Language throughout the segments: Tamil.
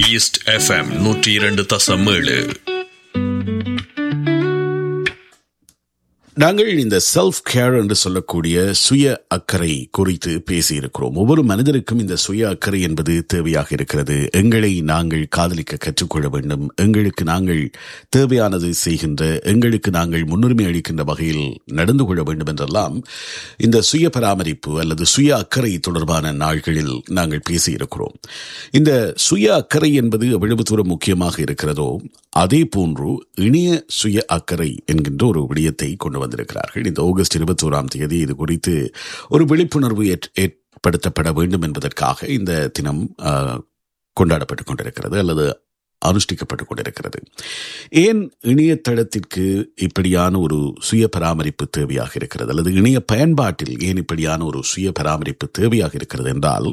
ஈஸ்ட் எஃப்எம் நூற்றி இரண்டு தசம் ஏழு நாங்கள் இந்த செல்ஃப் கேர் என்று சொல்லக்கூடிய சுய அக்கறை குறித்து பேசியிருக்கிறோம் ஒவ்வொரு மனிதருக்கும் இந்த சுய அக்கறை என்பது தேவையாக இருக்கிறது எங்களை நாங்கள் காதலிக்க கற்றுக்கொள்ள வேண்டும் எங்களுக்கு நாங்கள் தேவையானது செய்கின்ற எங்களுக்கு நாங்கள் முன்னுரிமை அளிக்கின்ற வகையில் நடந்து கொள்ள வேண்டும் என்றெல்லாம் இந்த சுய பராமரிப்பு அல்லது சுய அக்கறை தொடர்பான நாள்களில் நாங்கள் பேசியிருக்கிறோம் இந்த சுய அக்கறை என்பது எவ்வளவு தூரம் முக்கியமாக இருக்கிறதோ அதே போன்று இணைய சுய அக்கறை என்கின்ற ஒரு விடயத்தை கொண்டு வந்திருக்கிறார்கள் இந்த ஆகஸ்ட் இருபத்தோராம் தேதி இது குறித்து ஒரு விழிப்புணர்வு ஏற்படுத்தப்பட வேண்டும் என்பதற்காக இந்த தினம் கொண்டாடப்பட்டுக் கொண்டிருக்கிறது அல்லது அனுஷ்டிக்கப்பட்டுக் கொண்டிருக்கிறது ஏன் இணையதளத்திற்கு இப்படியான ஒரு சுய பராமரிப்பு தேவையாக இருக்கிறது அல்லது இணைய பயன்பாட்டில் ஏன் இப்படியான ஒரு சுய பராமரிப்பு தேவையாக இருக்கிறது என்றால்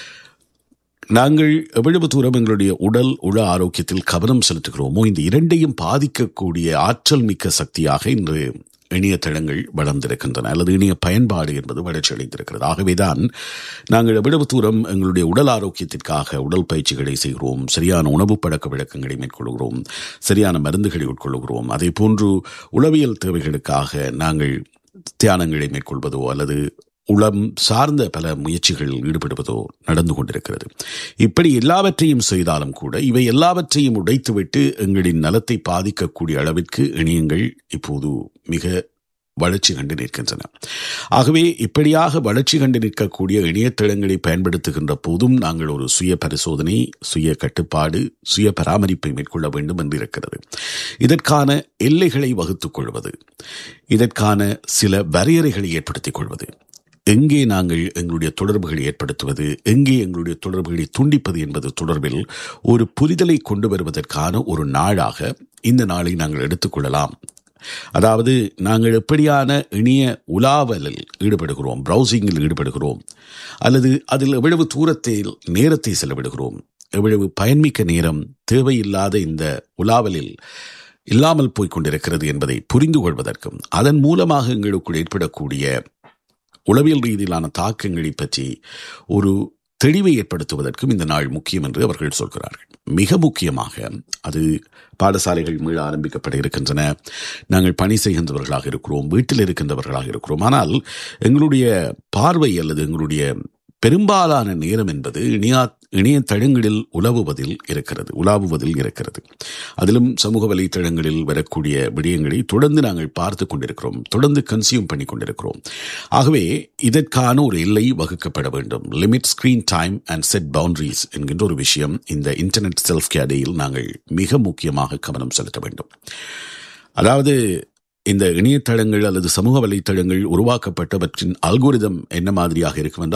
நாங்கள் எவ்வளவு தூரம் எங்களுடைய உடல் உள ஆரோக்கியத்தில் கவனம் செலுத்துகிறோமோ இந்த இரண்டையும் பாதிக்கக்கூடிய ஆற்றல் மிக்க சக்தியாக இன்று இணையதளங்கள் வளர்ந்திருக்கின்றன அல்லது இணைய பயன்பாடு என்பது வளர்ச்சி அடைந்திருக்கிறது ஆகவேதான் நாங்கள் எவ்வளவு தூரம் எங்களுடைய உடல் ஆரோக்கியத்திற்காக உடல் பயிற்சிகளை செய்கிறோம் சரியான உணவு பழக்க விளக்கங்களை மேற்கொள்கிறோம் சரியான மருந்துகளை உட்கொள்கிறோம் அதே போன்று உளவியல் தேவைகளுக்காக நாங்கள் தியானங்களை மேற்கொள்வதோ அல்லது உளம் சார்ந்த பல முயற்சிகளில் ஈடுபடுவதோ நடந்து கொண்டிருக்கிறது இப்படி எல்லாவற்றையும் செய்தாலும் கூட இவை எல்லாவற்றையும் உடைத்துவிட்டு எங்களின் நலத்தை பாதிக்கக்கூடிய அளவிற்கு இணையங்கள் இப்போது மிக வளர்ச்சி கண்டு நிற்கின்றன ஆகவே இப்படியாக வளர்ச்சி கண்டு நிற்கக்கூடிய இணையதளங்களை பயன்படுத்துகின்ற போதும் நாங்கள் ஒரு சுய பரிசோதனை சுய கட்டுப்பாடு சுய பராமரிப்பை மேற்கொள்ள வேண்டும் என்று இருக்கிறது இதற்கான எல்லைகளை வகுத்துக் கொள்வது இதற்கான சில வரையறைகளை ஏற்படுத்திக் கொள்வது எங்கே நாங்கள் எங்களுடைய தொடர்புகளை ஏற்படுத்துவது எங்கே எங்களுடைய தொடர்புகளை துண்டிப்பது என்பது தொடர்பில் ஒரு புரிதலை கொண்டு வருவதற்கான ஒரு நாளாக இந்த நாளை நாங்கள் எடுத்துக்கொள்ளலாம் அதாவது நாங்கள் எப்படியான இணைய உலாவலில் ஈடுபடுகிறோம் பிரவுசிங்கில் ஈடுபடுகிறோம் அல்லது அதில் எவ்வளவு தூரத்தில் நேரத்தை செலவிடுகிறோம் எவ்வளவு பயன்மிக்க நேரம் தேவையில்லாத இந்த உலாவலில் இல்லாமல் போய்க் கொண்டிருக்கிறது என்பதை புரிந்து கொள்வதற்கும் அதன் மூலமாக எங்களுக்குள் ஏற்படக்கூடிய உளவியல் ரீதியிலான தாக்கங்களை பற்றி ஒரு தெளிவை ஏற்படுத்துவதற்கும் இந்த நாள் முக்கியம் என்று அவர்கள் சொல்கிறார்கள் மிக முக்கியமாக அது பாடசாலைகள் மீள ஆரம்பிக்கப்பட இருக்கின்றன நாங்கள் பணி செய்கின்றவர்களாக இருக்கிறோம் வீட்டில் இருக்கின்றவர்களாக இருக்கிறோம் ஆனால் எங்களுடைய பார்வை அல்லது எங்களுடைய பெரும்பாலான நேரம் என்பது இணையா இணையதளங்களில் உலவுவதில் இருக்கிறது உலாவுவதில் இருக்கிறது அதிலும் சமூக வலைத்தளங்களில் வரக்கூடிய விடயங்களை தொடர்ந்து நாங்கள் பார்த்து கொண்டிருக்கிறோம் தொடர்ந்து கன்சியூம் பண்ணி கொண்டிருக்கிறோம் ஆகவே இதற்கான ஒரு எல்லை வகுக்கப்பட வேண்டும் limit screen time and set boundaries என்கின்ற ஒரு விஷயம் இந்த இன்டர்நெட் செல்ஃப் கேடையில் நாங்கள் மிக முக்கியமாக கவனம் செலுத்த வேண்டும் அதாவது இந்த இணையதளங்கள் அல்லது சமூக வலைத்தளங்கள் உருவாக்கப்பட்டவற்றின் அல்கோரிதம் என்ன மாதிரியாக இருக்கும்